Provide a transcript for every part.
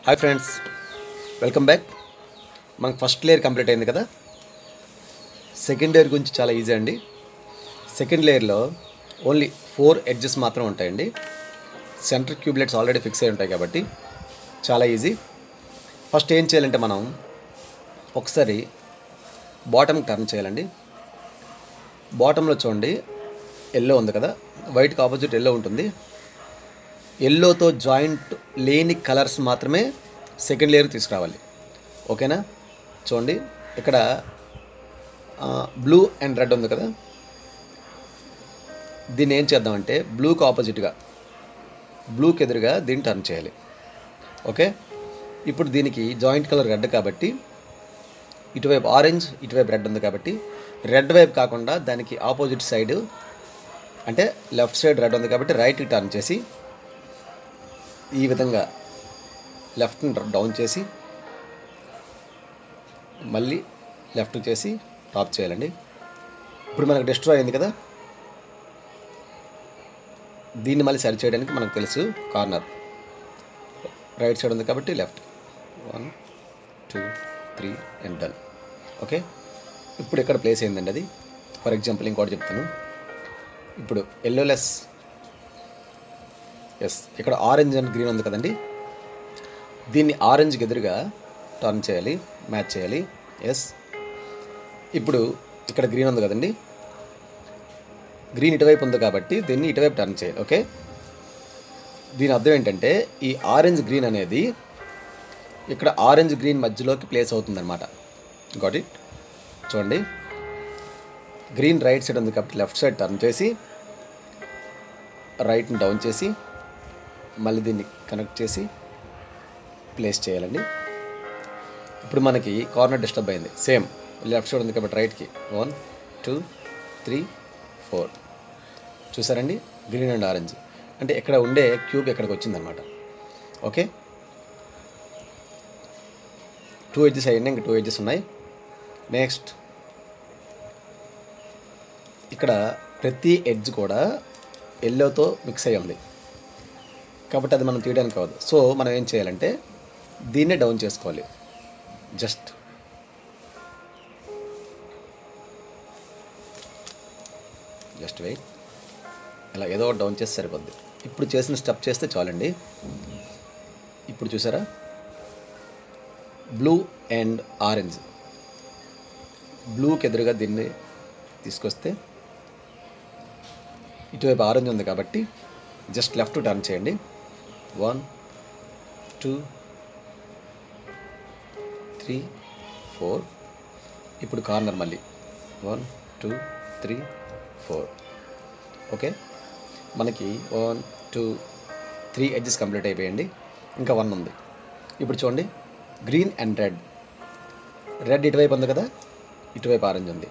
hi friends welcome back మనకు first layer complete అయింది కదా సెకండ్ లేయర్ గురించి చాలా ఈజీ అండి సెకండ్ లేయర్లో ఓన్లీ ఫోర్ ఎడ్జెస్ మాత్రం ఉంటాయండి సెంటర్ క్యూబ్లెట్స్ ఆల్రెడీ ఫిక్స్ అయి ఉంటాయి కాబట్టి చాలా ఈజీ ఫస్ట్ ఏం చేయాలంటే మనం ఒకసారి బాటమ్ టర్న్ చేయాలండి బాటంలో చూడండి ఎల్లో ఉంది కదా వైట్కి ఆపోజిట్ ఎల్లో ఉంటుంది ఎల్లోతో జాయింట్ లేని కలర్స్ మాత్రమే సెకండ్ లేయర్ తీసుకురావాలి ఓకేనా చూడండి ఇక్కడ బ్లూ అండ్ రెడ్ ఉంది కదా దీన్ని ఏం చేద్దామంటే బ్లూకి ఆపోజిట్గా బ్లూకి ఎదురుగా దీన్ని టర్న్ చేయాలి ఓకే ఇప్పుడు దీనికి జాయింట్ కలర్ రెడ్ కాబట్టి ఇటువైపు ఆరెంజ్ ఇటువైపు రెడ్ ఉంది కాబట్టి రెడ్ వైపు కాకుండా దానికి ఆపోజిట్ సైడ్ అంటే లెఫ్ట్ సైడ్ రెడ్ ఉంది కాబట్టి రైట్కి టర్న్ చేసి ఈ విధంగా లెఫ్ట్ని డౌన్ చేసి మళ్ళీ లెఫ్ట్ చేసి టాప్ చేయాలండి ఇప్పుడు మనకు డిస్ట్రాయ్ అయింది కదా దీన్ని మళ్ళీ సరి చేయడానికి మనకు తెలుసు కార్నర్ రైట్ సైడ్ ఉంది కాబట్టి left one two three and done okay ఇప్పుడు ఇక్కడ ప్లేస్ అయిందండి అది ఫర్ ఎగ్జాంపుల్ ఇంకోటి చెప్తాను ఇప్పుడు ఎల్లో లెస్ ఎస్ ఇక్కడ ఆరెంజ్ అండ్ గ్రీన్ ఉంది కదండి దీన్ని ఆరెంజ్కి ఎదురుగా టర్న్ చేయాలి మ్యాచ్ చేయాలి ఎస్ ఇప్పుడు ఇక్కడ గ్రీన్ ఉంది కదండి గ్రీన్ ఇటువైపు ఉంది కాబట్టి దీన్ని ఇటువైపు టర్న్ చేయాలి ఓకే దీని అర్థం ఏంటంటే ఈ ఆరెంజ్ గ్రీన్ అనేది ఇక్కడ ఆరెంజ్ గ్రీన్ మధ్యలోకి ప్లేస్ అవుతుందన్నమాట గాట్ ఇట్ చూడండి గ్రీన్ రైట్ సైడ్ ఉంది కాబట్టి లెఫ్ట్ సైడ్ టర్న్ చేసి రైట్ని డౌన్ చేసి మళ్ళీ దీన్ని కనెక్ట్ చేసి ప్లేస్ చేయాలండి ఇప్పుడు మనకి కార్నర్ డిస్టర్బ్ అయింది సేమ్ లెఫ్ట్ సైడ్ ఉంది కాబట్టి రైట్కి వన్ టూ త్రీ ఫోర్ చూసారండి గ్రీన్ అండ్ ఆరెంజ్ అంటే ఇక్కడ ఉండే క్యూబ్ ఎక్కడికి వచ్చిందనమాట ఓకే టూ ఎడ్జెస్ అయ్యండి ఇంకా టూ ఎడ్జెస్ ఉన్నాయి నెక్స్ట్ ఇక్కడ ప్రతి ఎడ్జ్ కూడా ఎల్లోతో మిక్స్ అయ్యి ఉంది కాబట్టి అది మనం తీయడానికి కావద్దు సో మనం ఏం చేయాలంటే దీన్నే డౌన్ చేసుకోవాలి జస్ట్ జస్ట్ వెయిట్ ఇలా ఏదో ఒకటి డౌన్ చేస్తే సరిపోద్ది ఇప్పుడు చేసిన స్టెప్ చేస్తే చాలండి ఇప్పుడు చూసారా బ్లూ అండ్ ఆరెంజ్ బ్లూకి ఎదురుగా దీన్ని తీసుకొస్తే ఇటువైపు ఆరెంజ్ ఉంది కాబట్టి జస్ట్ లెఫ్ట్ టర్న్ చేయండి వన్ టూ త్రీ ఫోర్ ఇప్పుడు కార్నర్ మళ్ళీ one two three four okay మనకి one two three edges complete అయిపోయండి ఇంకా వన్ ఉంది ఇప్పుడు చూడండి గ్రీన్ అండ్ రెడ్ రెడ్ ఇటువైపు ఉంది కదా ఇటువైపు ఆరెంజ్ ఉంది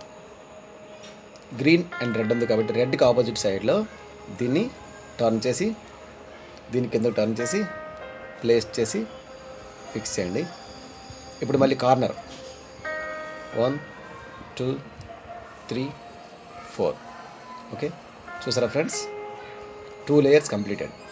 గ్రీన్ అండ్ రెడ్ ఉంది కాబట్టి రెడ్కి ఆపోజిట్ సైడ్లో దీన్ని టర్న్ చేసి దీని కింద టర్న్ చేసి ప్లేస్ చేసి ఫిక్స్ చేయండి ఇప్పుడు మళ్ళీ corner one two three four okay చూసారా ఫ్రెండ్స్ టూ లేయర్స్ కంప్లీటెడ్